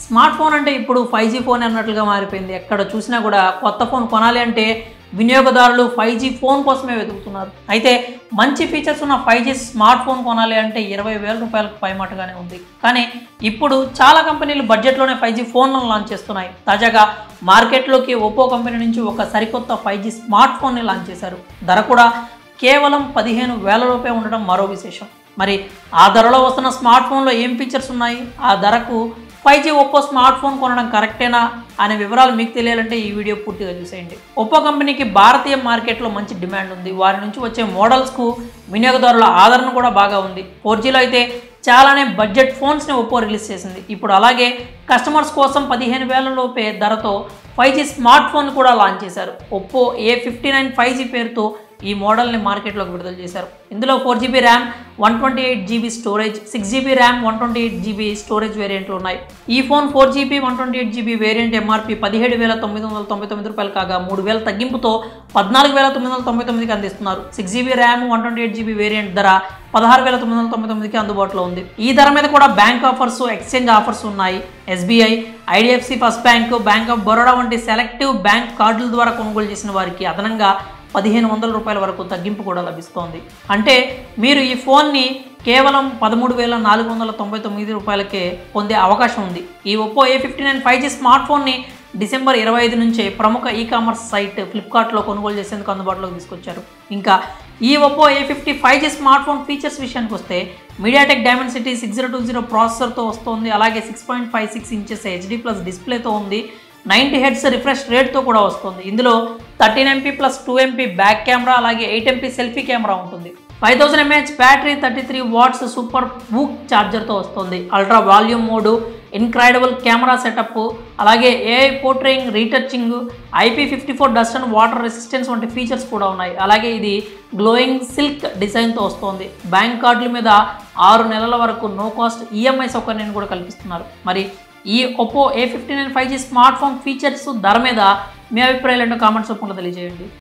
smart phone అంటే ఇప్పుడు five G phone అన్నట్లుగా మారిపోయింది ఎక్కడ చూసినా కూడా కొత్త ఫోన్ కొనాలి అంటే వినియోగదారులు ఫైవ్ జీ ఫోన్ కోసమే వెతుకుతున్నారు అయితే మంచి ఫీచర్స్ ఉన్న ఫైవ్ జీ స్మార్ట్ ఫోన్ కొనాలి అంటే ఇరవై వేల రూపాయలకు పైమాటగానే ఉంది కానీ ఇప్పుడు చాలా కంపెనీలు బడ్జెట్లోనే ఫైవ్ జీ ఫోన్లను లాంచ్ చేస్తున్నాయి తాజాగా మార్కెట్లోకి ఒప్పో కంపెనీ నుంచి ఒక సరికొత్త ఫైవ్ జీ స్మార్ట్ ఫోన్ని లాంచ్ చేశారు ధర కూడా కేవలం పదిహేను వేల రూపాయలు ఉండడం మరో విశేషం మరి ఆ ధరలో వస్తున్న స్మార్ట్ ఫోన్లో ఏం ఫీచర్స్ ఉన్నాయి ఆ ధరకు five G Oppo smart phone కొనడం కరెక్టేనా అనే వివరాలు మీకు తెలియాలంటే ఈ వీడియో పూర్తిగా చూసేయండి ఒప్పో కంపెనీకి భారతీయ మార్కెట్లో మంచి డిమాండ్ ఉంది వారి నుంచి వచ్చే మోడల్స్కు వినియోగదారుల ఆదరణ కూడా బాగా ఉంది ఫోర్ జీలో అయితే చాలానే బడ్జెట్ ఫోన్స్ని ఒప్పో రిలీజ్ చేసింది ఇప్పుడు అలాగే కస్టమర్స్ కోసం పదిహేను వేల లోపే ధరతో ఫైవ్ జీ స్మార్ట్ ఫోన్ కూడా లాంచ్ చేశారు Oppo A fifty nine five G పేరుతో ఈ మోడల్ని మార్కెట్లోకి విడుదల చేశారు ఇందులో four GB RAM one twenty eight GB storage six GB RAM one twenty eight GB storage వేరియంట్లు ఉన్నాయి ఈ phone four GB one twenty eight GB variant MRP పదిహేడు వేల తొమ్మిది వందల తొంభై తొమ్మిది రూపాయలు కాగా మూడు వేల తగ్గింపుతో పద్నాలుగు వేల తొమ్మిది వందల తొంభై తొమ్మిదికి అందిస్తున్నారు six GB RAM one twenty eight GB variant ధర పదహారు వేల తొమ్మిది వందల తొంభై తొమ్మిదికి అందుబాటులో ఉంది ఈ ధర మీద కూడా బ్యాంక్ ఆఫర్స్ ఎక్స్చేంజ్ ఆఫర్స్ ఉన్నాయి SBI IDFC first bank bank of Baroda వంటి సెలెక్టివ్ బ్యాంక్ కార్డుల ద్వారా కొనుగోలు చేసిన వారికి అదనంగా పదిహేను వందల రూపాయల వరకు తగ్గింపు కూడా లభిస్తోంది అంటే మీరు ఈ ఫోన్ని కేవలం పదమూడు వేల నాలుగు వందల తొంభై తొమ్మిది రూపాయలకే పొందే అవకాశం ఉంది ఈ Oppo A fifty nine five G smart ఫోన్ని డిసెంబర్ ఇరవై ఐదు నుంచే ప్రముఖ ఈ కామర్స్ సైట్ ఫ్లిప్కార్ట్లో కొనుగోలు చేసేందుకు అందుబాటులోకి తీసుకొచ్చారు ఇంకా ఈ Oppo A fifty five G smart phone features విషయానికి వస్తే MediaTek diamond city six zero two zero ప్రాసెసర్తో వస్తుంది అలాగే six point five six inches HD plus డిస్ప్లేతో ఉంది నైంటీ హెడ్స్ రిఫ్రెష్ రేట్తో కూడా వస్తుంది ఇందులో thirteen MP plus two MP back camera అలాగే ఎయిట్ ఎంపీ సెల్ఫీ కెమెరా ఉంటుంది five thousand mAh battery thirty three watts super బూక్ ఛార్జర్తో వస్తుంది ultra volume mode incredible camera setup అలాగే AI portraying retouching IP fifty four dust and water resistance వంటి features కూడా ఉన్నాయి అలాగే ఇది గ్లోయింగ్ సిల్క్ డిజైన్తో వస్తుంది బ్యాంక్ కార్డుల మీద ఆరు నెలల వరకు నో కాస్ట్ ఈఎంఐ సౌకర్యాన్ని కూడా కల్పిస్తున్నారు మరి ఈ Oppo A fifty nine five G smart phone features ధర మీద మీ అభిప్రాయాలు ఏంటో కామెంట్స్ రూపంలో తెలియజేయండి